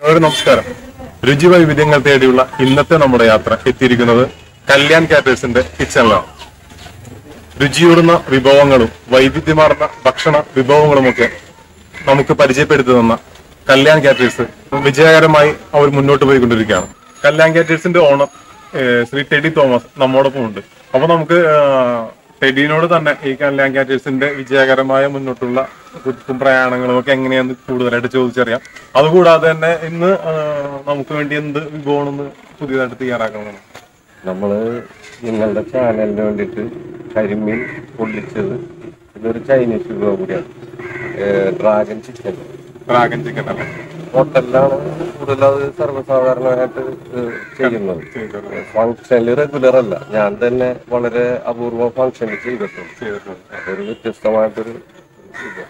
ഒരു നമസ്കാരം രുചി വൈവിധ്യങ്ങൾ തേടിയുള്ള ഇന്നത്തെ നമ്മുടെ യാത്ര എത്തിയിരിക്കുന്നത് കല്യാൺ കാറ്റേഴ്സിന്റെ കിച്ചണിലാണ് രുചിയൂറുന്ന വിഭവങ്ങളും വൈവിധ്യമാർന്ന ഭക്ഷണ വിഭവങ്ങളുമൊക്കെ നമുക്ക് പരിചയപ്പെടുത്തി തന്ന കല്യാൺ കാറ്റേഴ്സ് വിജയകരമായി അവർ മുന്നോട്ട് പോയിക്കൊണ്ടിരിക്കുകയാണ് കല്യാൺ കാറ്റേഴ്സിന്റെ ഓണർ ഏഹ്, ശ്രീ ടെഡി തോമസ് നമ്മോടൊപ്പം ഉണ്ട് അപ്പൊ നമുക്ക് ആഹ്, ടെഡിനോട് തന്നെ ഈ കല്യാൺ കാറ്റേഴ്സിന്റെ വിജയകരമായ മുന്നോട്ടുള്ള കുത്തും പ്രയാണങ്ങളും ഒക്കെ എങ്ങനെയാന്ന് കൂടുതലായിട്ട് ചോദിച്ചറിയാം അതുകൂടാതെ തന്നെ ഇന്ന് ആഹ്, നമുക്ക് വേണ്ടി എന്ത് വിഭവമാണെന്ന് പുതിയതായിട്ട് തയ്യാറാക്കണം നമ്മള് നിങ്ങളുടെ ചാനലിന് വേണ്ടിയിട്ട് കരിമീൻ പൊള്ളിച്ചത് ഇതൊരു ചൈനീസ് വിഭവം കൂടിയാണ് ഡ്രാഗൺ ചിക്കൻ ഡ്രാഗൺ ചിക്കൻ അല്ലേ ഹോട്ടലിലാണ് കൂടുതൽ അത് സർവ്വസാധാരണമായിട്ട് ഏഹ് ചെയ്യുന്നത് ഫംഗ്ഷനിൽ റെഗുലർ അല്ല ഞാൻ തന്നെ വളരെ അപൂർവ ഫംഗ്ഷനിൽ ചെയ്തിട്ടുണ്ട് ചെയ്തിട്ടുണ്ട് അതൊരു വ്യത്യസ്തമായിട്ടൊരു വിഭവം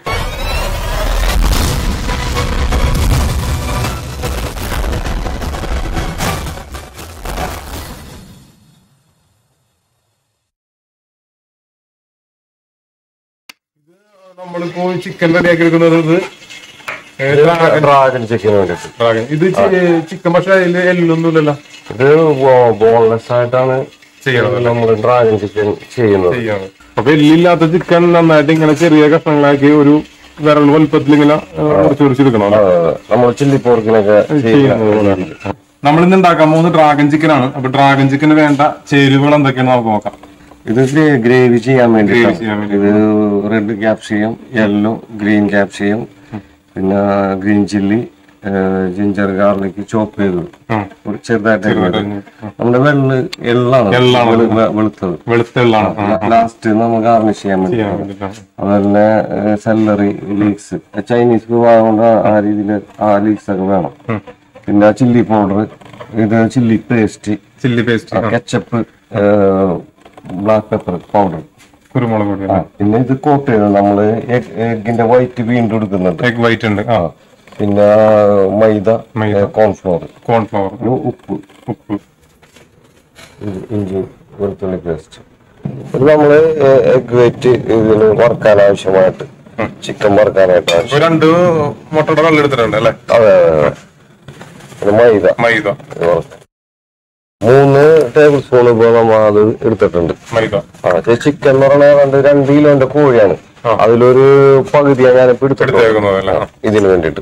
നമ്മളിപ്പോ ചിക്കൻ റെഡിയാക്കി എടുക്കുന്നത് ഇത് ഡ്രാഗൺ ഡ്രാഗൺ ചിക്കന് വേണ്ടിയിട്ട് ഡ്രാഗൺ ഇത് ചിക്കൻ പക്ഷെ അതിൽ എല്ലൊന്നുമില്ലല്ലോ ഇത് ബോൺലെസ് ആയിട്ടാണ് ചെയ്യണത് നമ്മൾ ഡ്രാഗൺ ചിക്കൻ ചെയ്യുന്നത് ചെയ്യാണ് അപ്പൊ എല്ലില്ലാത്ത ചിക്കൻ നന്നായിട്ട് ഇങ്ങനെ ചെറിയ കഷ്ണങ്ങളാക്കി ഒരു വിരൽ വലുപ്പത്തിൽ ഇങ്ങനെ കുറച്ച് കുറച്ചെടുക്കണം നമ്മൾ ചില്ലി പോർക്കിനൊക്കെ ചെയ്യുന്നത് പോലെയാണ് നമ്മൾ ഇന്ന് ഉണ്ടാക്കാൻ പോകുന്നത് ഡ്രാഗൺ ചിക്കൻ ആണ് അപ്പൊ ഡ്രാഗൺ ചിക്കന് വേണ്ട ചേരുവകൾ എന്തൊക്കെയാണെന്ന് നമുക്ക് നോക്കാം ഇത് ഗ്രേവി ചെയ്യാൻ വേണ്ടി ചെയ്യാൻ ഇത് red capsicum yellow green capsicum പിന്നെ green chilli ginger garlic chop ചെയ്തത് ഉം. ഒരു ചെറുതായിട്ട് അരിഞ്ഞത്. നമ്മുടെ വെള്ള എള്ളാണ് എള്ളാണ്. വെളു- വെ- വെളുത്തത് വെളുത്തുള്ളാണ് ലാസ്റ്റ് നമ്മൾ ഗാർണിഷ് ചെയ്യാൻ വേണ്ടി അതുപോലെ സെല്ലറി ലീക്സ് ചൈനീസ് വിഭാഗം കൊണ്ട് ആ രീതിയിൽ ആ ലീക്സ് ഒക്കെ വേണം പിന്നെ ചില്ലി പൗഡർ ഇത് chilli paste chilli paste ketchup black pepper powder കുരുമുളക് പൊടി പിന്നെ ഇത് കോട്ട് ചെയ്ത് നമ്മള് എഗിന്റെ വൈറ്റ് വീണ്ടും എടുക്കുന്നുണ്ട് എഗ് വൈറ്റ് ഉണ്ട് ആ പിന്നെ മൈദ കോൺഫ്ലോർ കോൺഫ്ലവർ ഉപ്പ് ഉപ്പ് ഇത് ഇഞ്ചി വെളുത്തുള്ളി പേസ്റ്റ് ഇത് നമ്മള് എഗ് വൈറ്റ് ഇതിന് വറുക്കാൻ ആവശ്യമായിട്ട് ചിക്കൻ വറുക്കാനായിട്ട് ആവശ്യം ഇപ്പൊ രണ്ട് മുട്ടയുടെ വെള്ളം എടുത്തിട്ടുണ്ട് അല്ലെ അതെ അതെ അതെ പിന്നെ മൈദ മൈദ ഇത് വറുക്കാൻ മൂന്ന് ടേബിൾ സ്പൂൺ ഇപ്പോൾ നമ്മൾ അത് എടുത്തിട്ടുണ്ട് മൈദ ആ ചിക്കൻ എന്ന് പറഞ്ഞാൽ രണ്ട് രണ്ട് കിലോന്റെ കോഴിയാണ് അതിലൊരു പകുതിയാണ് ഞാൻ ഇപ്പൊ എടുത്തിട്ടുള്ളത് എടുത്തേക്കുന്നത് അല്ലേ ഇതിന് വേണ്ടിട്ട്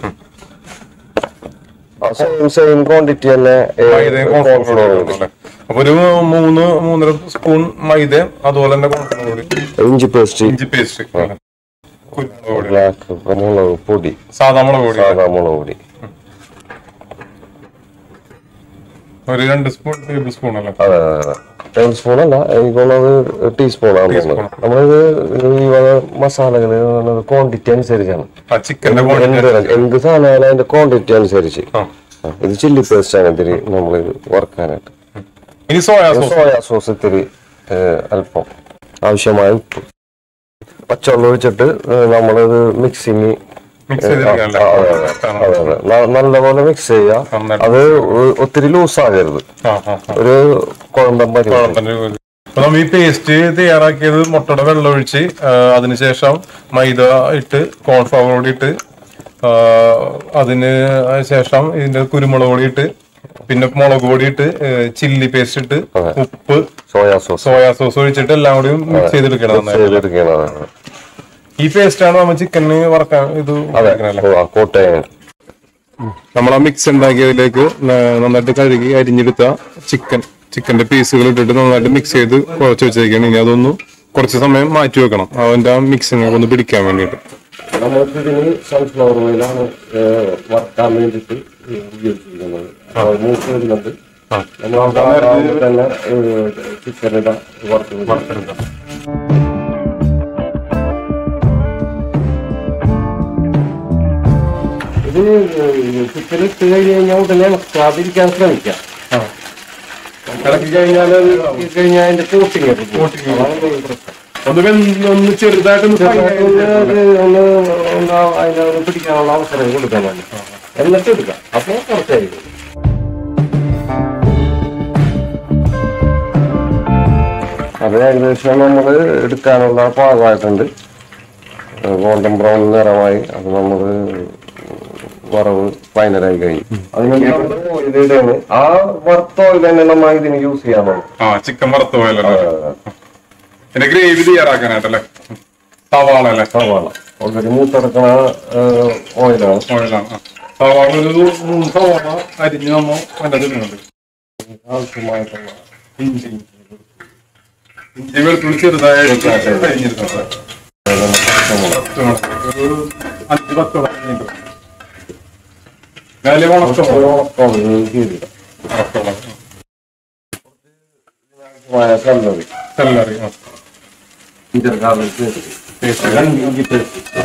സെയിം സെയിം ക്വാണ്ടിറ്റി തന്നെ ഏ, മൈദയും corn കോൺഫ്ലവർ flour അല്ലേ അപ്പൊ ഒരു മൂന്ന് മൂന്നര സ്പൂൺ മൈദയും അതുപോലെ തന്നെ കോൺഫ്ലവർ പൊടി ഇഞ്ചി പേസ്റ്റ് ഇഞ്ചി പേസ്റ്റ് കുരുമുളക് പൊടി ബ്ലാക്ക് മുളക് പൊടി സാധാ മുളക് പൊടി സാധാ മുളക് പൊടി ഒരു രണ്ട് സ്പൂൺ ടേബിൾ സ്പൂൺ അല്ലേ അതെ ടേബിൾ സ്പൂൺ അല്ല എനിക്കുള്ളത് ടീസ്പൂണാണ് തോന്നുന്നത് നമ്മളിത് ഈ വക മസാലകൾ ക്വാണ്ടിറ്റി അനുസരിച്ചാണ് ആ ചിക്കന്റെ എന്ത് എന്ത് സാധനമായാലും അതിന്റെ ക്വാണ്ടിറ്റി അനുസരിച്ച് ആ ആ, ഇത് ചില്ലി പേസ്റ്റ് ആണ് ഇത്തിരി നമ്മൾ വറുക്കാനായിട്ട് ഇനി സോയാ സോസ് സോയാ സോസ് ഇത്തിരി ഏ, അല്പം ആവശ്യമായ ഉപ്പ് പച്ചവെള്ളം ഒഴിച്ചിട്ട് ഏ, നമ്മളിത് മിക്സിങ് മിക്സ് ചെയ്തിരിക്കാനല്ലേ അതെ അതെ ന- നല്ലപോലെ മിക്സ് ചെയ്യുക നന്നായിട്ട് അത് ഒ- ഒത്തിരി ലൂസ് ആകരുത് ആ ആ ആ ഒരു കുഴമ്പൻ പരിപാടി കുഴപ്പമില്ല. അപ്പൊ നമ്മൾ ഈ പേസ്റ്റ് തയ്യാറാക്കിയത് മുട്ടയുടെ വെള്ളം ഒഴിച്ച് ആ, അതിനുശേഷം മൈദ ഇട്ട് കോൺഫ്ലവർ പൊടി ഇട്ട് ആ, അതിന് ശേഷം ഇതിന്റെ കുരുമുളക് പൊടി ഇട്ട് പിന്നെ മുളക് പൊടി ഇട്ട് ചില്ലി പേസ്റ്റ് ഇട്ട് ഉപ്പ് സോയാ സോസ് സോയാ സോസ് ഒഴിച്ചിട്ട് എല്ലാം കൂടി മിക്സ് ചെയ്തെടുക്കണം നന്നായിട്ട് ചെയ്തെടുക്കണം ഈ പേസ്റ്റാണ് നമ്മൾ ചിക്കന് വറക്കാൻ ഇത് ഉപയോഗിക്കണല്ലേ കോട്ടയം നമ്മൾ ആ മിക്സ് ഉണ്ടാക്കിയതിലേക്ക് ന- നന്നായിട്ട് കഴുകി അരിഞ്ഞെടുത്ത ചിക്കൻ ചിക്കന്റെ പീസുകൾ ഇട്ടിട്ട് നന്നായിട്ട് മിക്സ് ചെയ്ത് കുഴച്ച് വെച്ചേക്കാണ് ഇനി അതൊന്ന് കുറച്ച് സമയം മാറ്റി വെക്കണം അതിന്റെ ആ മിക്സിങ് ഒന്ന് പിടിക്കാൻ വേണ്ടിയിട്ട് നമ്മൾക്ക് ഇതിന് സൺഫ്ലവർ ഓയിലാണ് വറുക്കാൻ വേണ്ടിയിട്ട് ഉപയോഗിച്ചിരിക്കുന്നത് അത് മൂത്ത് വരുന്നുണ്ട് നമ്മൾ അവിടെ തന്നെ ചിക്കനിട വറുത്ത് ഇത് ചിക്കൻ ഇട്ട് കഴിഞ്ഞ് കഴിഞ്ഞാൽ ഉടനെ ഇളക്കാതിരിക്കാൻ ശ്രമിക്കാം ഇളക്കി കഴിഞ്ഞാൽ അത് ഇളക്കി കഴിഞ്ഞാൽ അതിന്റെ കോട്ടിങ് ഒന്ന് വെന്ത് ഒന്ന് ചെറുതായിട്ടൊന്ന് fry ആയി ഒന്ന് ഒന്ന് അതിനൊന്ന് പിടിക്കാനുള്ള അവസരം കൊടുക്കാൻ വേണ്ടി എന്നിട്ട് എടുക്കാം അപ്പോൾ കുറച്ചായിരിക്കും അത് ഏകദേശം നമ്മൾ എടുക്കാനുള്ള പാകമായിട്ടുണ്ട് ഗോൾഡൻ ബ്രൗൺ നിറമായി അത് നമ്മൾ വറവ് ഫൈനലായി കഴിഞ്ഞു അതിനുവേണ്ടി ഓയിൽ ഇടുകയാണ് ആ വറുത്ത ഓയിൽ തന്നെ നമ്മ ഇതിന് യൂസ് ചെയ്യാൻ പോകും ആ ചിക്കൻ വറുത്ത പോയല്ലേ പിന്നെ ഗ്രേവി തയ്യാറാക്കാനായിട്ടല്ലേ സവാള അല്ലേ സവാള ഓൾറെഡി മൂത്തടക്കണ ഓയിലാണ് ഓയിലാണ് ആ. സവാള ഒരു മൂന്ന് സവാള അരിഞ്ഞ് നമ്മ അതിൻ്റെ ഇടുന്നുണ്ട് ആവശ്യമായിട്ടുള്ള ഇഞ്ചി ഇഞ്ചി വെളുത്തുള്ളി ചെറുതായിട്ട് അരിഞ്ഞെടുക്കുന്നത് പച്ചമുളക് ഒരു അഞ്ച് പത്ത് കഴിഞ്ഞിട്ട് വലിയ ഉണക്കം ഉണക്കമുളക് കീറിയിടാം ആവശ്യമായ കല്ലറി സെല്ലറി ഇഞ്ചർ ഗാർലിക് പേസ്റ്റ് ഇഞ്ചി പേസ്റ്റ്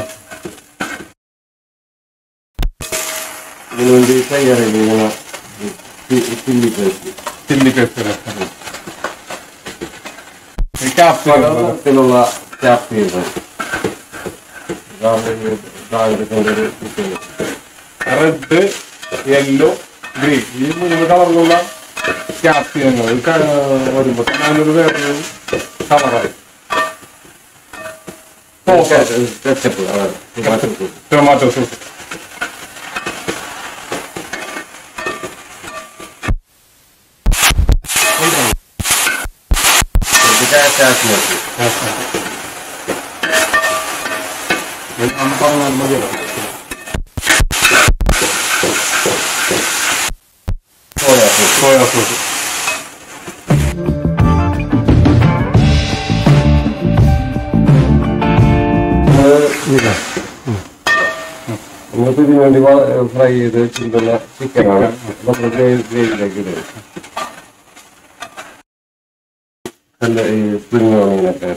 ഇതിനുവേണ്ടി തയ്യാറായിരിക്കുന്ന ചില്ലി പേസ്റ്റ് ചില്ലി പേസ്റ്റ് ഈ ക്യാപ്സിക്കം പലതരത്തിലുള്ള ക്യാപ്സികൾ ഗാർലിക്കിന്റെ ഒരു റെഡ് യെല്ലോ ഗ്രീൻ ഈ മൂന്ന് കളറിലുള്ള ക്യാപ്സിക്കങ്ങൾ വരുമ്പോ തന്നെ അതിനൊരു വേറൊരു കളറായി കെച്ചപ്പ് അതെ tomato sauce tomato sauce Kashmir പറഞ്ഞാൽ മതിയല്ലോ സോയാ സോസ് സോയാ സോസ് നിങ്ങൾക്ക് ഇതിനു വേണ്ടി ഫ്രൈ ചെയ്ത് വെച്ചിരിക്കുന്ന ചിക്കനാണ് നമ്മൾ ഗ്രേവിയിലേക്ക് ഇടുക നല്ല ഈ സ്പ്രിംഗ് ഓണിയനൊക്കെ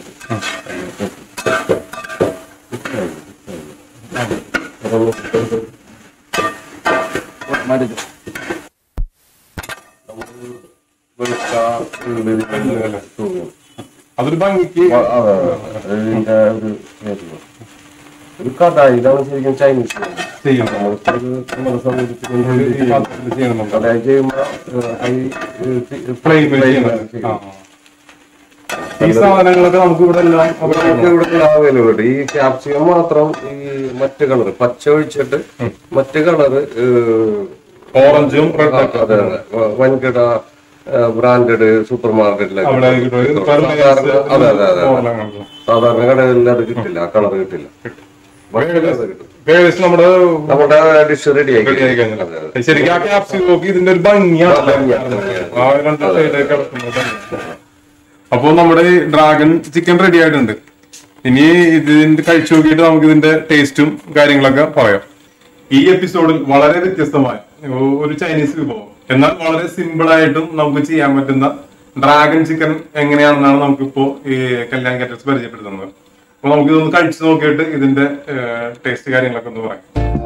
അതൊരു ഭംഗിക്ക് അതിന്റെ ഒരു ഏരിയ. ഒരു കടായി ഇതാണ് ശരിക്കും ചൈനീസ് ചെയ്യണം നമ്മുടെ സമൂഹത്തിൽ ഈ പാത്രത്തിൽ ചെയ്യണമെന്നുണ്ട് കടായി ചെയ്യുമ്പോൾ ഹൈ ഫ്ലെയിമിൽ ചെയ്യണം ആ. ഈ സാധനങ്ങളൊക്കെ നമുക്ക് ഇവിടെ എല്ലാം നമുക്ക് ഇവിടെ അവൈലബിൾ ഉണ്ട് ഈ ക്യാപ്സിക്കം മാത്രം ഈ മറ്റ് കളർ പച്ച ഒഴിച്ചിട്ട് മറ്റ് കളർ ഓറഞ്ചും റെഡ് അതെ അതെ വ- വൻകിട ബ്രാൻഡഡ് സൂപ്പർ മാർക്കറ്റിലൊക്കെ അവിടെ സാധാരണ അതെ അതെ അതെ സാധാരണ കടകളിൽ അത് കിട്ടില്ല ആ കളർ കിട്ടില്ല മറ്റ് colour കിട്ടും. ഏകദേശം നമ്മുടെ നമ്മുടെ ഡിഷ് റെഡി ആയി ready ആയി കഴിഞ്ഞു. കഴിഞ്ഞല്ലോ. അതെ, അതെ. ശരിക്കും ആ ക്യാപ്സികം നോക്കി ഇതിന്റെ ഒരു ഭംഗിയാണ് ഭംഗിയാണ്. ആ രണ്ട് സൈഡിലേക്ക് കിടക്കുന്നത് ഭംഗി. അപ്പൊ നമ്മുടെ ഈ ഡ്രാഗൺ ചിക്കൻ റെഡി ആയിട്ടുണ്ട് ഇനി ഇതിന്റെ കഴിച്ചു നോക്കിയിട്ട് നമുക്ക് ഇതിന്റെ ടേസ്റ്റും കാര്യങ്ങളൊക്കെ പറയാം ഈ എപ്പിസോഡിൽ വളരെ വ്യത്യസ്തമായ ഒ- ഒരു ചൈനീസ് വിഭവം എന്നാൽ വളരെ സിമ്പിൾ ആയിട്ടും നമുക്ക് ചെയ്യാൻ പറ്റുന്ന ഡ്രാഗൺ ചിക്കൻ എങ്ങനെയാണെന്നാണ് നമുക്കിപ്പോ ഈ കല്യാൺ കാറ്റേഴ്സ് പരിചയപ്പെടുത്തുന്നത് അപ്പൊ നമുക്ക് ഇതൊന്ന് കഴിച്ചു നോക്കിയിട്ട് ഇതിന്റെ ടേസ്റ്റ് കാര്യങ്ങളൊക്കെ ഒന്ന് പറയാം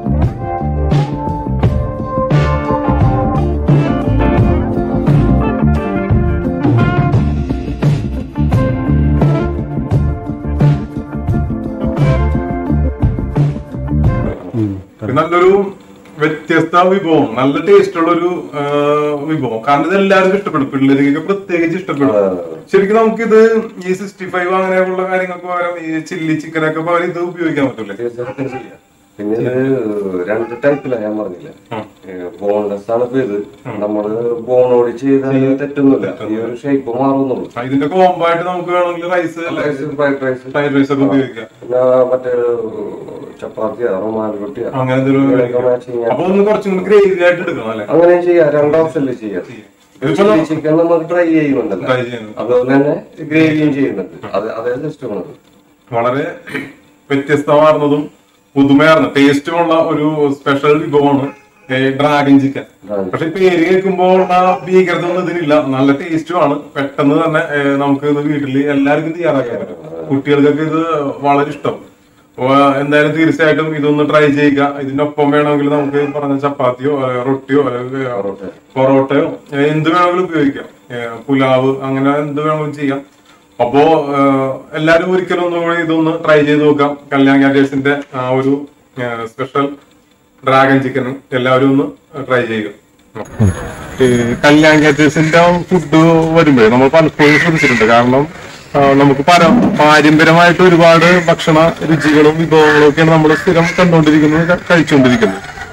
ഇത് നല്ലൊരു വ്യത്യസ്ത വിഭവം നല്ല ടേസ്റ്റ് ഉള്ള ഒരു വിഭവം കാരണം ഇത് എല്ലാവർക്കും ഇഷ്ടപ്പെടും പിള്ളേർക്കൊക്കെ പ്രത്യേകിച്ച് ഇഷ്ടപ്പെടും ശരിക്കും നമുക്കിത് ഈ സിക്സ്റ്റി ഫൈവ് അങ്ങനെയുള്ള കാര്യങ്ങൾക്ക് പകരം ഈ ചില്ലി ചിക്കനൊക്കെ പകരം ഇത് ഉപയോഗിക്കാൻ പറ്റൂലേ തീർച്ചയായിട്ടും ചെയ്യാം. പിന്നെ ഇത് രണ്ട് ടൈപ്പിലാണ് ഞാൻ പറഞ്ഞില്ല ബോൺലെസ് ആണ് ഇപ്പൊ ഇത് നമ്മള് ബോണോട് ചെയ്താൽ തെറ്റൊന്നുമില്ല ഈ ഒരു ഷേപ്പ് മാറുന്നുള്ളൂ ആ, ഇതിന്റെ കോംബോ ആയിട്ട് നമുക്ക് വേണമെങ്കിൽ rice fried rice fried rice ഒക്കെ ഉപയോഗിക്കാം പിന്നെ മറ്റേ ചപ്പാത്തിയോ റുമാൽ റൊട്ടിയോ അങ്ങനെ എന്തെങ്കിലും ഇങ്ങനെയൊക്കെ match ചെയ്യാം. അപ്പൊ ഒന്ന് കുറച്ചും കൂടി ഗ്രേവി ആയിട്ട് എടുക്കണം അല്ലെ അങ്ങനെ ചെയ്യാം രണ്ട് ഓപ്ഷനിൽ ചെയ്യാം ഇതിപ്പോ ചിക്കൻ നമ്മൾ ട്രൈ ചെയ്യുന്നുണ്ടല്ലോ ട്രൈ ചെയ്യുന്നത് അതുപോലെ തന്നെ ഗ്രേവിയും ചെയ്യുന്നുണ്ട് അത് അതേ സിസ്റ്റമാണ് വളരെ വ്യത്യസ്തമാർന്നതും പുതുമയാർന്ന ടേസ്റ്റുമുള്ള ഒരു സ്പെഷ്യൽ വിഭവമാണ് ഡ്രാഗൺ ചിക്കൻ Dragon. പക്ഷെ പേര് കേൾക്കുമ്പോൾ ആ ഭീകരത ഒന്നും ഇതിനില്ല നല്ല ടേസ്റ്റുമാണ് പെട്ടെന്ന് തന്നെ ഏ, നമുക്ക് ഇത് വീട്ടിൽ എല്ലാവർക്കും തയ്യാറാക്കാൻ പറ്റും കുട്ടികൾക്കൊക്കെ ഇത് വളരെ ഇഷ്ടം അപ്പൊ എന്തായാലും തീർച്ചയായിട്ടും ഇതൊന്ന് ട്രൈ ചെയ്യുക ഇതിനൊപ്പം വേണമെങ്കിൽ നമുക്ക് പറഞ്ഞ ചപ്പാത്തിയോ അല്ലെ റൊട്ടിയോ അല്ലെങ്കിൽ പൊറോട്ടയോ ഏ, എന്ത് വേണമെങ്കിലും ഉപയോഗിക്കാം ഏ, പുലാവ് അങ്ങനെ എന്ത് വേണമെങ്കിലും ചെയ്യാം അപ്പോ ഏഹ്, എല്ലാരും ഒരിക്കലും ഒന്നും കൂടി ഇതൊന്ന് ട്രൈ ചെയ്ത് നോക്കാം കല്യാൺ കാറ്റേഴ്സിന്റെ ആ ഒരു സ്പെഷ്യൽ ഡ്രാഗൺ ചിക്കൻ എല്ലാവരും ഒന്ന് ട്രൈ ചെയ്യുക കല്യാൺ കാറ്റേഴ്സിന്റെ ഫുഡ് വരുമ്പോഴേ നമ്മൾ പലപ്പോഴും ശ്രദ്ധിച്ചിട്ടുണ്ട് കാരണം ആ, നമുക്ക് പര പാരമ്പര്യമായിട്ട് ഒരുപാട് ഭക്ഷണ രുചികളും വിഭവങ്ങളും ഒക്കെയാണ് നമ്മൾ സ്ഥിരം കണ്ടുകൊണ്ടിരിക്കുന്നത് ക- കഴിച്ചുകൊണ്ടിരിക്കുന്നത്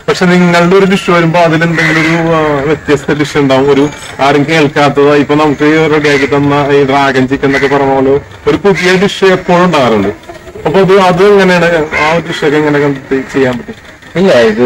പക്ഷെ നിങ്ങളുടെ ഒരു ഡിഷ് വരുമ്പോ അതിലെന്തെങ്കിലും ഒരു ആ, വ്യത്യസ്ത ഡിഷ് ഉണ്ടാവും ഒരു ആരും കേൾക്കാത്തത് ഇപ്പൊ നമുക്ക് റെഡിയാക്കി തന്ന ഈ ഡ്രാഗൺ ചിക്കൻ എന്നൊക്കെ പറഞ്ഞ പോലെ ഒരു പുതിയ ഡിഷ് എപ്പോഴും ഉണ്ടാകാറുണ്ട് അപ്പൊ അത് അത് എങ്ങനെയാണ് ആ ഡിഷൊക്കെ എങ്ങനെ കണ്ടിട്ട് ചെയ്യാൻ പറ്റും ഇല്ല ഇത്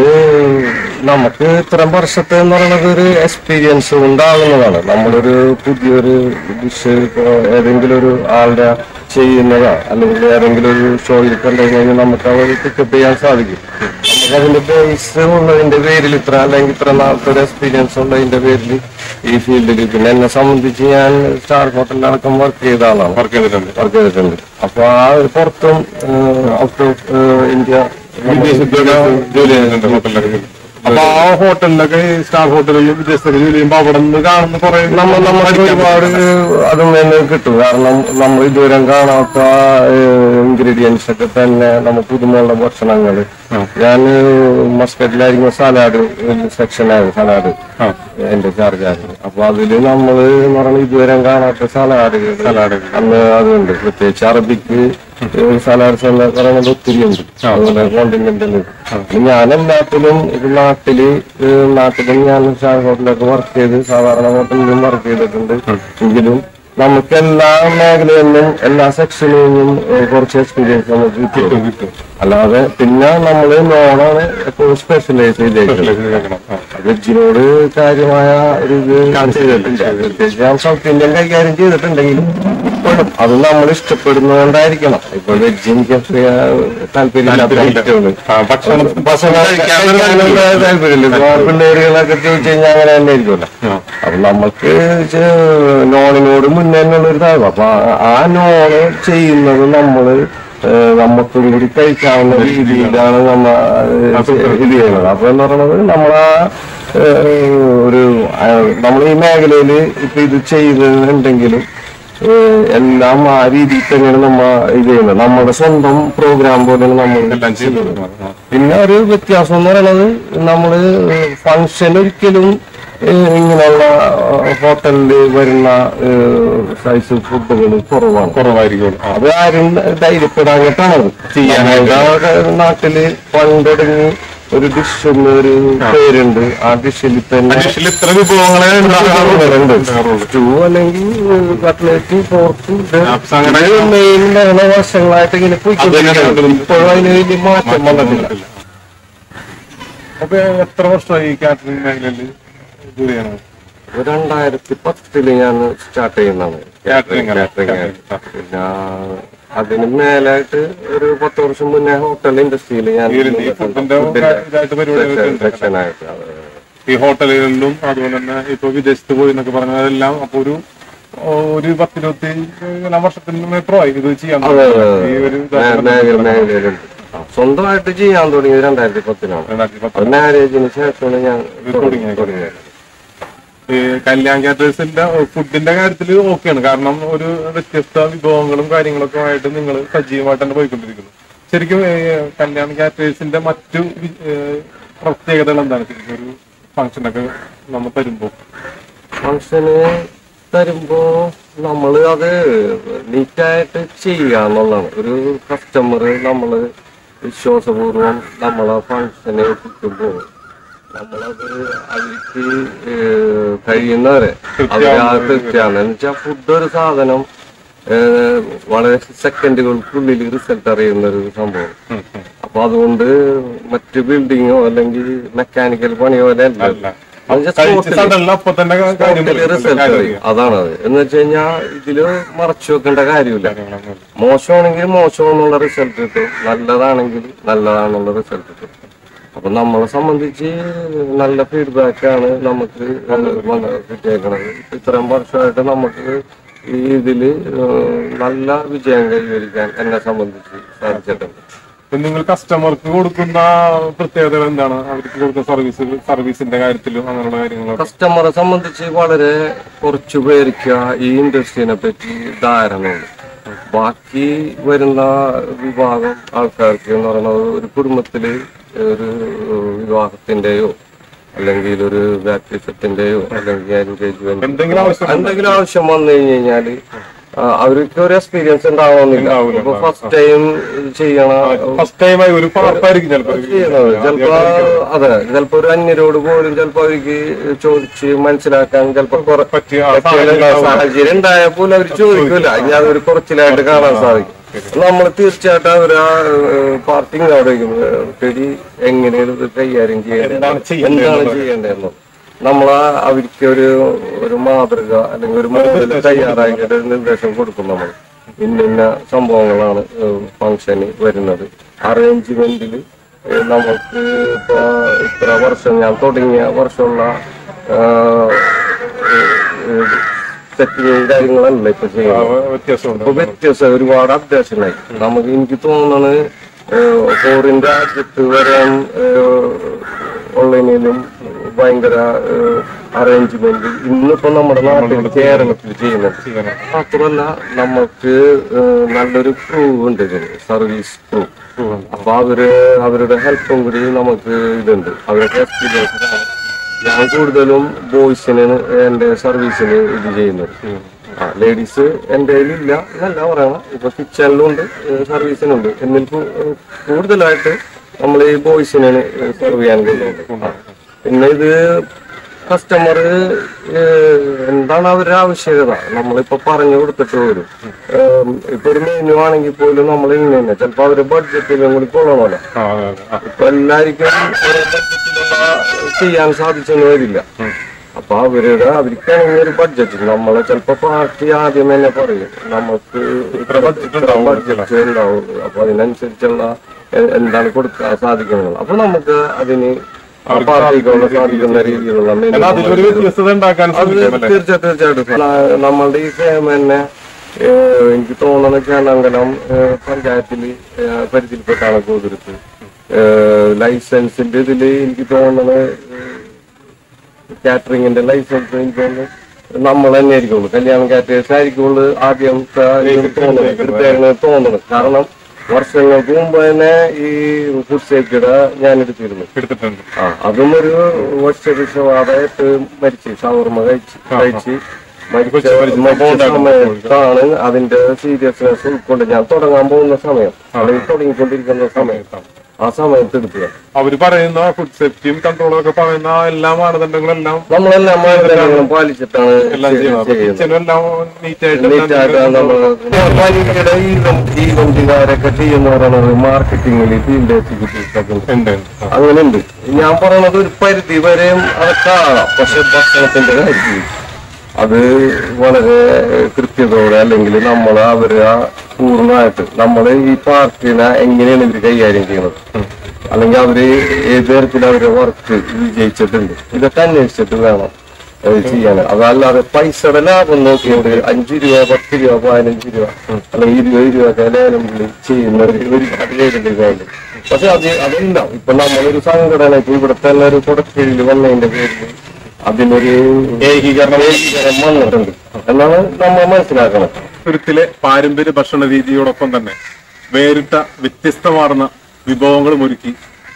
നമുക്ക് ഇത്രയും വർഷത്തെ എന്ന് പറയുന്നത് ഒരു എക്സ്പീരിയൻസ് ഉണ്ടാകുന്നതാണ് നമ്മളൊരു പുതിയൊരു ഡിഷ് ഇപ്പോ ഏതെങ്കിലും ഒരു ആളുടെ ചെയ്യുന്നതോ അല്ലെങ്കിൽ ഏതെങ്കിലും ഒരു ഷോയിൽ കണ്ടു കഴിഞ്ഞാൽ നമുക്ക് അത് പിക്കപ്പ് ചെയ്യാൻ സാധിക്കും നമുക്ക് അതിന്റെ ബേസ് ഉള്ളതിന്റെ പേരിൽ ഇത്ര അല്ലെങ്കിൽ ഇത്ര നാളത്തെ ഒരു എക്സ്പീരിയൻസ് ഉള്ളതിന്റെ പേരിൽ ഈ ഫീൽഡിൽ പിന്നെ എന്നെ സംബന്ധിച്ച് ഞാൻ സ്റ്റാർ ഹോട്ടലിലടക്കം വർക്ക് ചെയ്ത ആളാണ് വർക്ക് ചെയ്തിട്ടുണ്ട് വർക്ക് ചെയ്തിട്ടുണ്ട് അപ്പൊ ആ ഒരു പുറത്തും ഔട്ട് ഓഫ് ഇന്ത്യ വിദേശത്തൊക്കെ ജോലി ചെയ്യുന്നുണ്ട് ഹോട്ടലിലൊക്കെ അപ്പൊ ആ ഹോട്ടലിലൊക്കെ ഈ സ്റ്റാർ ഹോട്ടലിൽ വിദേശത്തൊക്കെ ജോലി ചെയ്യുമ്പോ അവിടെ നിന്ന് കാണുന്ന കുറെ നമ്മൾ നമുക്ക് ഒരുപാട് അതും തന്നെ കിട്ടും കാരണം നമ്മൾ ഇതുവരെ കാണാത്ത ഇൻഗ്രീഡിയൻസ് ഒക്കെ തന്നെ നമുക്ക് പുതുമയുള്ള ഭക്ഷണങ്ങൾ ഞാൻ മസ്കറ്റിലായിരിക്കും സലാഡ് സെക്ഷനായിരുന്നു സലാഡ് എന്റെ ചാർജ് ആയിരുന്നു അപ്പൊ അതില് നമ്മള് എന്ന് പറഞ്ഞാൽ ഇതുവരെ കാണാത്ത സലാഡ് സലാഡ് അന്ന് അതുണ്ട് പ്രത്യേകിച്ച് അറബിക്ക് സലാഡ്സ് എന്ന് പറയുന്നത് ഒത്തിരി ഉണ്ട് അതുപോലെ കോണ്ടിനെന്റൽ ഞാൻ എല്ലാത്തിലും ഇത് നാട്ടില് ഏഹ് നാട്ടിലും ഞാൻ സ്റ്റാർ ഹോട്ടലൊക്കെ വർക്ക് ചെയ്ത് സാധാരണ ഹോട്ടലിലും വർക്ക് ചെയ്തിട്ടുണ്ട് എങ്കിലും നമുക്ക് എല്ലാ മേഖലയിലും എല്ലാ സെക്ഷനിൽ നിന്നും ഏഹ് കുറച്ച് എക്സ്പീരിയൻസ് നമുക്ക് കിട്ടും കിട്ടും അല്ലാതെ പിന്നെ നമ്മള് നോണാണ് എപ്പോഴും സ്പെഷ്യലൈസ് ചെയ്തേക്കുന്നത് വെജിനോട് കാര്യമായ ഒരു ഇത് ചെയ്തിട്ടില്ല പ്രത്യേകിച്ച് ഞാൻ സൗത്ത് ഇന്ത്യൻ കൈകാര്യം ചെയ്തിട്ടുണ്ടെങ്കിലും ഇപ്പോഴും അത് നമ്മൾ ഇഷ്ടപ്പെടുന്നതുകൊണ്ടായിരിക്കണം ഇപ്പൊ വെജ് എനിക്ക് അത്ര താല്പര്യമില്ലാത്ത ഐറ്റമാണ് ആ, ഭക്ഷണം ഭക്ഷണം കഴിക്കാനുള്ള താല്പര്യമില്ല ഇപ്പൊ പിള്ളേരുകളൊക്കെ ചോദിച്ചു കഴിഞ്ഞാൽ അങ്ങനെ തന്നെ ആയിരിക്കുമല്ലോ അപ്പൊ നമുക്ക് ചെ- നോണിനോട് മുന്നേ ഉള്ള ഒരു താഴ്വ അപ്പൊ ആ- ആ നോണ് ചെയ്യുന്നത് നമ്മള് ഏഹ് നമുക്കും കൂടി കഴിക്കാവുന്ന രീതിയിലാണ് നമ്മ ഏഹ് ഇത് ചെയ്യുന്നത് അപ്പൊ എന്ന് പറയുന്നത് നമ്മളാ ഏഹ് ഒരു നമ്മൾ ഈ മേഖലയിൽ ഇപ്പൊ ഇത് ചെയ്യുന്നുണ്ടെങ്കിലും ഏഹ് എല്ലാം ആ രീതിയിൽ തന്നെയാണ് നമ്മ ഇത് ചെയ്യുന്നത് നമ്മുടെ സ്വന്തം പ്രോഗ്രാം പോലെയാണ് നമ്മൾ എല്ലാം ചെയ്തു പിന്നെ ഒരു വ്യത്യാസം എന്ന് പറയുന്നത് നമ്മള് ഫങ്ഷൻ ഒരിക്കലും ഏഹ് ഇങ്ങനെയുള്ള ഹോട്ടലിൽ വരുന്ന സൈസ് ഫുഡുകൾ കുറവാണ് കുറവായിരിക്കും ആ. അത് ആരും ധൈര്യപ്പെടാഞ്ഞിട്ടാണത് ഞങ്ങളുടെ നാട്ടില് പണ്ടൊടുങ്ങി ഒരു ഡിഷ് എന്നൊരു പേരുണ്ട് ആ ഡിഷിൽ തന്നെ ഡിഷിൽ ഇത്ര വിഭവങ്ങളെ ഉണ്ടാകാറുള്ളൂ സ്റ്റൂ അല്ലെങ്കിൽ കട്ട്ലേറ്റ് പോർക്ക് അങ്ങനെ മെയിൻ ഭരണ വർഷങ്ങളായിട്ട് ഇങ്ങനെ പോയിക്കൊണ്ടിരിക്കുകയാണ് ഇപ്പോഴും അതിന് വലിയ മാറ്റം വന്നിട്ടില്ല അപ്പൊ എത്ര വർഷമായി ഈ കാറ്ററിംഗ് മേഖലയിൽ ജോലി ചെയ്യണത് രണ്ടായിരത്തി പത്തില് ഞാൻ സ്റ്റാർട്ട് ചെയ്യുന്നതാണ് കാറ്ററിംഗ് കാറ്ററിംഗ് പിന്നെ അതിന് മേലായിട്ട് ഒരു പത്ത് വർഷം മുന്നേ ഹോട്ടൽ ഇൻഡസ്ട്രിയിൽ ഞാൻ ഈ ഫുഡിന്റെ ഇതായിട്ട് പരിപാടികളൊക്കെ ഉണ്ട് സെക്ഷനായിട്ട് ഈ ഹോട്ടലുകളിലും അതുപോലെ തന്നെ ഇപ്പൊ വിദേശത്ത് പോയി എന്നൊക്കെ പറഞ്ഞതെല്ലാം അപ്പൊ ഒരു ഒരു പത്തിരുപത്തി ഏഴാം വർഷത്തിന് മെട്രോ ആയി ഇത് ചെയ്യാൻ തുടങ്ങിയത്. ഈ ഒരു മേഖല മേഖലയിലുണ്ട് ആ, സ്വന്തമായിട്ട് ചെയ്യാൻ തുടങ്ങിയത് രണ്ടായിരത്തി പത്തിലാണ് രണ്ടായിരത്തി പത്ത് അത് മാരേജിന് ശേഷമാണ് ഞാൻ തുടങ്ങിയത്. തുടങ്ങിയത് ഈ കല്യാൺ കാറ്റേഴ്സിന്റെ ഫുഡിന്റെ കാര്യത്തിൽ ഓക്കെയാണ് കാരണം ഒരു വ്യത്യസ്ത വിഭവങ്ങളും കാര്യങ്ങളൊക്കെ ആയിട്ട് നിങ്ങൾ സജീവമായിട്ട് തന്നെ പോയിക്കൊണ്ടിരിക്കുന്നു ശരിക്കും ഏ, കല്യാൺ കാറ്റേഴ്സിന്റെ മറ്റു വി- ഏ, പ്രത്യേകതകൾ എന്താണ് ശരിക്കും ഒരു ഫംഗ്ഷനൊക്കെ നമ്മൾ തരുമ്പോ ഫംഗ്ഷന് തരുമ്പോ നമ്മള് അത് നീറ്റായിട്ട് ചെയ്യുക എന്നുള്ളതാണ് ഒരു കസ്റ്റമർ നമ്മള് വിശ്വാസപൂർവം നമ്മളെ ഫംഗ്ഷനെ എത്തിക്കുമ്പോൾ നമ്മളത് അവർക്ക് ഏഹ്, കഴിയുന്നവരെ അവര് ആ തൃപ്തിയാണ് എന്ന് വെച്ചാൽ ഫുഡ് ഒരു സാധനം ഏഹ്, വളരെ സെക്കൻഡുകൾക്കുള്ളിൽ റിസൾട്ട് അറിയുന്ന ഒരു സംഭവം അപ്പൊ അതുകൊണ്ട് മറ്റു ബിൽഡിങ്ങോ അല്ലെങ്കിൽ മെക്കാനിക്കൽ പണിയോ അല്ല അത് just കഴിച്ച spot ല് സഡനിൽ അപ്പൊ തന്നെ കാര്യം റിസൾട്ട് അറിയും അതാണത് എന്ന് വെച്ച് കഴിഞ്ഞാൽ ഇതില് മറച്ചു വെക്കേണ്ട കാര്യമില്ല മോശമാണെങ്കിൽ മോശം എന്നുള്ള റിസൾട്ട് കിട്ടും നല്ലതാണെങ്കിൽ നല്ലതാണെന്നുള്ള റിസൾട്ട് കിട്ടും അപ്പൊ നമ്മളെ സംബന്ധിച്ച് നല്ല ഫീഡ്ബാക്ക് ആണ് നമുക്ക് വന്ന് കിട്ടിയേക്കണത് ഇത്രയും വർഷമായിട്ട് നമുക്ക് ഈ ഇതില് ഏഹ് നല്ല വിജയം കൈവരിക്കാൻ എന്നെ സംബന്ധിച്ച് സാധിച്ചിട്ടുണ്ട് ഇപ്പൊ നിങ്ങൾ കസ്റ്റമർക്ക് കൊടുക്കുന്ന പ്രത്യേകതകൾ എന്താണ് അവർക്ക് കൊടുക്കുന്ന സർവീസ് സർവീസിന്റെ കാര്യത്തിലും അങ്ങനെയുള്ള കാര്യങ്ങളൊക്കെ കസ്റ്റമറെ സംബന്ധിച്ച് വളരെ കുറച്ചു പേർക്ക് ഈ ഇൻഡസ്ട്രീനെ പറ്റി ധാരണയുണ്ട് ബാക്കി വരുന്ന വിഭാഗം ആൾക്കാർക്ക് എന്ന് പറയുന്നത് ഒരു കുടുംബത്തില് ഒരു വിവാഹത്തിന്റെയോ അല്ലെങ്കിൽ ഒരു ബാപ്റ്റിസത്തിന്റെയോ അല്ലെങ്കിൽ എൻഗേജ്മെന്റ് എന്തെങ്കിലും ആവശ്യം എന്തെങ്കിലും ആവശ്യം വന്നു കഴിഞ്ഞു കഴിഞ്ഞാല് ആ, അവർക്ക് ഒരു എക്സ്പീരിയൻസ് ഉണ്ടാവണമെന്നില്ല ഉണ്ടാവില്ല, ഇപ്പൊ ഫസ്റ്റ് ടൈം ചെയ്യണ ഫസ്റ്റ് ടൈമായി ഒരു പാർപ്പായിരിക്കും ചിലപ്പോ ചെയ്യണത് ചിലപ്പോ അതെ ചിലപ്പോ ഒരു അന്യരോട് പോലും ചിലപ്പോ അവർക്ക് ചോദിച്ച് മനസ്സിലാക്കാൻ ചിലപ്പോ കുറെ പറ്റിയ ആ പറ്റിയ സാഹചര്യം ഉണ്ടായാൽ പോലും അവർ ചോദിക്കൂല ഇനി അതൊരു കുറച്ചിലായിട്ട് കാണാൻ സാധിക്കും നമ്മൾ തീർച്ചയായിട്ടും അവർ ആ പാർട്ടിങ് അവിടെ ചെടി എങ്ങനെയാണ് ഇത് കൈകാര്യം ചെയ്യേണ്ടത് എന്താണ് ചെയ്യേണ്ടത് എന്താണ് ചെയ്യേണ്ടതെന്ന് നമ്മളാ അവർക്ക് ഒരു ഒരു മാതൃക അല്ലെങ്കിൽ ഒരു മോഡൽ തയ്യാറാക്കിയിട്ട് ഒരു നിർദ്ദേശം കൊടുക്കും നമ്മൾ ഇന്ന ഇന്ന സംഭവങ്ങളാണ് ഫംഗ്ഷന് വരുന്നത് അറേഞ്ച്മെന്റിൽ നമുക്ക് ഇപ്പൊ ഇത്ര വർഷം ഞാൻ തുടങ്ങിയ വർഷമുള്ള സെറ്റിങ് കാര്യങ്ങളല്ല ഇപ്പൊ ചെയ്യുന്നത് വ്യത്യാസമുണ്ട് ഇപ്പൊ വ്യത്യസ്ത ഒരുപാട് അപ്ഡേഷനായി നമുക്ക് എനിക്ക് തോന്നുന്നത് ഫോറിൻ രാജ്യത്ത് വരാൻ ഉള്ളതിനും ഭയങ്കര അറേഞ്ച്മെന്റ് ഇന്നിപ്പോ നമ്മുടെ നാട്ടിൽ കേരളത്തിൽ ചെയ്യുന്നുണ്ട് ചെയ്യണം. മാത്രമല്ല നമുക്ക് ഏഹ്, നല്ലൊരു ക്രൂ ഉണ്ട് ഇതിന് സർവീസ് ക്രൂ അപ്പൊ അവര് അവരുടെ ഹെൽപ്പും കൂടി നമുക്ക് ഇതുണ്ട് അവരുടെ എക്സ്പീരിയൻസ് ഞാൻ കൂടുതലും ബോയ്സിന് എന്റെ സർവീസിന് ഇത് ചെയ്യുന്നത് ആ ലേഡീസ് എന്റെ കയ്യിലില്ല എന്നല്ല പറയണം ഇപ്പൊ കിച്ചണിലുണ്ട് സർവീസിനുണ്ട് എന്നിൽ കൂ- കൂടുതലായിട്ട് നമ്മൾ ഈ ബോയ്സിന് സെർവ് ചെയ്യാൻ കഴിയുന്നുണ്ട് ആ. പിന്നെ ഇത് കസ്റ്റമർ എന്താണ് അവരുടെ ആവശ്യകത നമ്മളിപ്പോ പറഞ്ഞു കൊടുത്തിട്ട് പോലും ഏം, ഇപ്പൊ ഒരു മെനു ആണെങ്കിൽ പോലും നമ്മൾ ഇങ്ങനെ തന്നെ ചിലപ്പോ അവര് ബഡ്ജറ്റിലും കൂടി കൊള്ളണമല്ലോ ആ, അതെ, അതെ. ആ, ഇപ്പൊ എല്ലാവർക്കും ഒരേ ബഡ്ജറ്റിലുള്ള ചെയ്യാൻ സാധിച്ചെന്ന് വരില്ല അപ്പൊ അവരുടെ അവർക്കാണെങ്കിൽ ഒരു ബഡ്ജറ്റ് നമ്മളെ ചിലപ്പോ പാർട്ടി ആദ്യം തന്നെ പറയും നമുക്ക് ഇത്ര budget ഉണ്ടാവും. ബഡ്ജറ്റ് ഉണ്ടാവും അപ്പൊ അതിനനുസരിച്ചുള്ള എ- എന്താണ് കൊടുക്കാൻ സാധിക്കുന്നത് അപ്പൊ നമുക്ക് അതിന് ആ പാർട്ടിക്കുള്ള സാധിക്കുന്ന രീതിയിലുള്ള menu എന്നാൽ അതിലൊരു വ്യത്യസ്തത ഉണ്ടാക്കാൻ അത് ശ്രമിക്കും അല്ലേ തീർച്ചയായിട്ടും തീർച്ചയായിട്ടും ന- നമ്മളുടെ ഈ ഫേം തന്നെ ഏഹ്, എനിക്ക് തോന്നുന്നത് കേരളാങ്കലം പഞ്ചായത്തില് ഏഹ്, പരിധിയിൽപ്പെട്ടാണ് കോതിരുത്ത് ലൈസൻസിന്റെ ഇതില് എനിക്ക് തോന്നുന്നത് കാറ്ററിംഗിന്റെ ലൈസൻസ് എനിക്ക് തോന്നുന്നു നമ്മൾ തന്നെ ആയിരിക്കുള്ളൂ കല്യാണം കാറ്റേഴ്സ് ആയിരിക്കുള്ളൂ ആദ്യം തോന്നുന്നത് കൃത്യമായിട്ട് തോന്നുന്നത് കാരണം വർഷങ്ങൾക്ക് മുമ്പ് തന്നെ ഈ ഫുഡ് സേഫ്റ്റിയുടെ ഞാൻ എടുത്തിരുന്നു എടുത്തിട്ടുണ്ട് ആ അതും ഒരു വർഷവിഷവാദമായിട്ട് മരിച്ചു ഷവർമ കഴിച്ച് കഴിച്ച് മരിച്ച മരിച്ച സമയത്താണ് അതിന്റെ സീരിയസ്നെസ് ഉൾക്കൊണ്ട് ഞാൻ തുടങ്ങാൻ പോകുന്ന സമയം അല്ലെങ്കിൽ തുടങ്ങിക്കൊണ്ടിരിക്കുന്ന സമയം ആ സമയത്ത് എടുക്കുക അവര് പറയുന്ന ഫുഡ് സേഫ്റ്റിയും കൺട്രോളും ഒക്കെ പറയുന്ന എല്ലാ മാനദണ്ഡങ്ങളെല്ലാം നമ്മളെല്ലാം മാനദണ്ഡങ്ങളും പാലിച്ചിട്ടാണ് എല്ലാം ചെയ്യണം അപ്പൊ ചെയ്യുന്നത് കിച്ചനും എല്ലാം നീറ്റായിട്ട് നീറ്റായിട്ടാണ് നമ്മള് പനിയുടെ ഈവന്റുകാരൊക്കെ ചെയ്യുന്ന പറയുന്നത് മാർക്കറ്റിംഗിൽ ഫീൽഡ് എക്സിക്യൂട്ടീവ്സ് ഒക്കെ ഉണ്ട് ഉണ്ട് ആ, അങ്ങനെയുണ്ട് ഞാൻ പറയണത് ഒരു പരിധി വരെയും അതൊക്കെ ആകാം പക്ഷെ ഭക്ഷണത്തിന്റെ കാര്യത്തിൽ അത് വളരെ കൃത്യതയോടെ അല്ലെങ്കിൽ നമ്മൾ അവരെ പൂർണ്ണമായിട്ട് നമ്മൾ ഈ പാർട്ടിനെ എങ്ങനെയാണ് ഇവർ കൈകാര്യം ചെയ്യുന്നത് അല്ലെങ്കിൽ അവര് ഏത് തരത്തിൽ അവരുടെ വർക്ക് വിജയിച്ചിട്ടുണ്ട് ഇതൊക്കെ അന്വേഷിച്ചിട്ട് വേണം അത് ചെയ്യാൻ അതല്ലാതെ പൈസയുടെ ലാഭം നോക്കിയിട്ട് അഞ്ചു രൂപ പത്ത് രൂപ പതിനഞ്ച് രൂപ അല്ലെങ്കിൽ ഇരുപത് രൂപ ഒക്കെ ലേലം വിളി ചെയ്യുന്ന ഒരു ഒരുപാട് പേരുണ്ട് ഇതുകൊണ്ട് പക്ഷെ അത് അതില്ല ഇപ്പൊ നമ്മളൊരു സംഘടന ഇപ്പൊ ഇവിടെ തന്നെ ഒരു കൊടക്കീഴിൽ വന്നതിന്റെ പേരിൽ അതിനൊരു ഏകീകരണം ഏകീകരണം വന്നിട്ടുണ്ട് എന്നാണ് നമ്മൾ മനസ്സിലാക്കണം തുരുത്തിലെ പാരമ്പര്യ ഭക്ഷണ രീതിയോടൊപ്പം തന്നെ വേറിട്ട വ്യത്യസ്തമാർന്ന വിഭവങ്ങളും ഒരുക്കി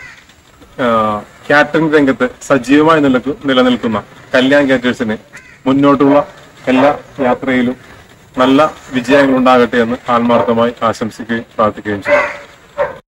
കാറ്ററിംഗ് രംഗത്ത് സജീവമായി നിലക്ക് നിലനിൽക്കുന്ന കല്യാൺ കാറ്റേഴ്സിന് മുന്നോട്ടുള്ള എല്ലാ യാത്രയിലും നല്ല വിജയങ്ങൾ ഉണ്ടാകട്ടെ എന്ന് ആത്മാർത്ഥമായി ആശംസിക്കുകയും പ്രാർത്ഥിക്കുകയും ചെയ്യും